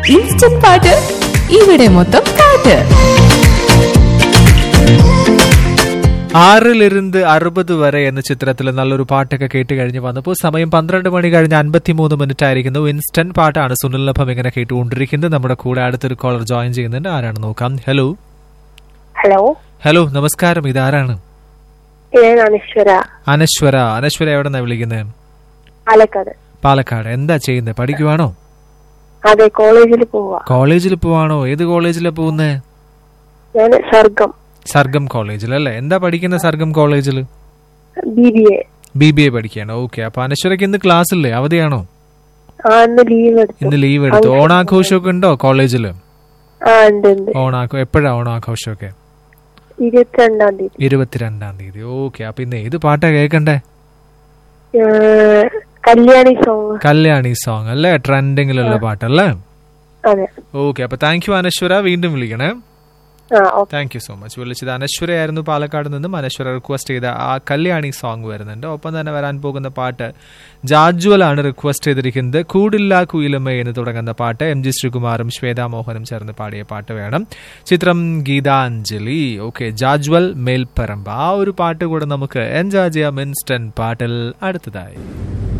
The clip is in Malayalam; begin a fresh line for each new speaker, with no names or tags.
ഇൻസ്റ്റന്റ് പാട്ട് ഇവിടെ മൊത്തം പാട്ട്
ആറിലിരുന്ന് അറുപത് വരെ എന്ന ചിത്രത്തിൽ നല്ലൊരു പാട്ടൊക്കെ കേട്ട് കഴിഞ്ഞ് വന്നപ്പോൾ സമയം പന്ത്രണ്ട് മണി കഴിഞ്ഞ് അൻപത്തിമൂന്ന് മിനിറ്റ് ആയിരിക്കുന്നു ഇൻസ്റ്റന്റ് പാട്ടാണ് സുനിലിനൊപ്പം ഇങ്ങനെ കേട്ടുകൊണ്ടിരിക്കുന്നത് നമ്മുടെ കൂടെ അടുത്തൊരു കോളർ ജോയിൻ ചെയ്യുന്നുണ്ട് ആരാണ് നോക്കാം ഹലോ
ഹലോ
ഹലോ നമസ്കാരം ഇതാരാണ്
ഞാൻ അനശ്വര
അനശ്വര അനശ്വര എവിടെ നിന്നാണ് വിളിക്കുന്നത്
പാലക്കാട്
പാലക്കാട് എന്താ ചെയ്യുന്നത് പഠിക്കുവാണോ
അതെ കോളേജിൽ പോവാ
കോളേജിൽ പോവാണോ ഏത് കോളേജിലാണ് പോകുന്നത്
ഞാൻ സർഗം
സർഗം കോളേജിൽ അല്ലേ എന്താ പഠിക്കുന്ന സർഗം കോളേജിൽ
B B A
B B A പഠിക്കുകയാണ് ഓക്കെ അപ്പൊ അനശ്വരയ്ക്ക് ഇന്ന് ക്ലാസ് ഇല്ലേ അവധിയാണോ
ആ ഇന്ന് ലീവ് എടുത്തു
ഇന്ന് ലീവ് എടുത്തു ഓണാഘോഷമൊക്കെ ഉണ്ടോ കോളേജിൽ
ആ ഉണ്ട് ഉണ്ട്
ഓണാഘോ എപ്പോഴാ ഓണാഘോഷമൊക്കെ
ഇരുപത്തിരണ്ടാം തീയതി
ഇരുപത്തിരണ്ടാം തീയതി ഓക്കെ അപ്പൊ ഇന്ന് ഏത് പാട്ടാ കേൾക്കണ്ടേ
ഏഹ്, കല്യാണി സോങ്
കല്യാണി സോങ് അല്ലേ ട്രെൻഡിങ്ങിലുള്ള പാട്ടല്ലേ
അതെ
ഓക്കെ അപ്പൊ താങ്ക് യു അനശ്വര വീണ്ടും വിളിക്കണേ
ആ okay
thank you so much വിളിച്ചത് അനശ്വരയായിരുന്നു പാലക്കാട് നിന്നും അനശ്വര റിക്വസ്റ്റ് ചെയ്ത ആ കല്യാണി സോങ് വരുന്നുണ്ട് ഒപ്പം തന്നെ വരാൻ പോകുന്ന പാട്ട് ജാജ്വലാണ് റിക്വസ്റ്റ് ചെയ്തിരിക്കുന്നത് കൂടില്ല കുയിലമ്മ എന്ന് തുടങ്ങുന്ന പാട്ട് എം ജി ശ്രീകുമാറും ശ്വേതാ മോഹനും ചേർന്ന് പാടിയ പാട്ട് വേണം ചിത്രം ഗീതാഞ്ജലി ഓക്കെ ജാജ്വൽ മേൽപ്പറമ്പ് ആ ഒരു പാട്ട് കൂടെ നമുക്ക് എൻജോയ് ചെയ്യാം ഇൻസ്റ്റന്റ് പാട്ടിൽ അടുത്തതായി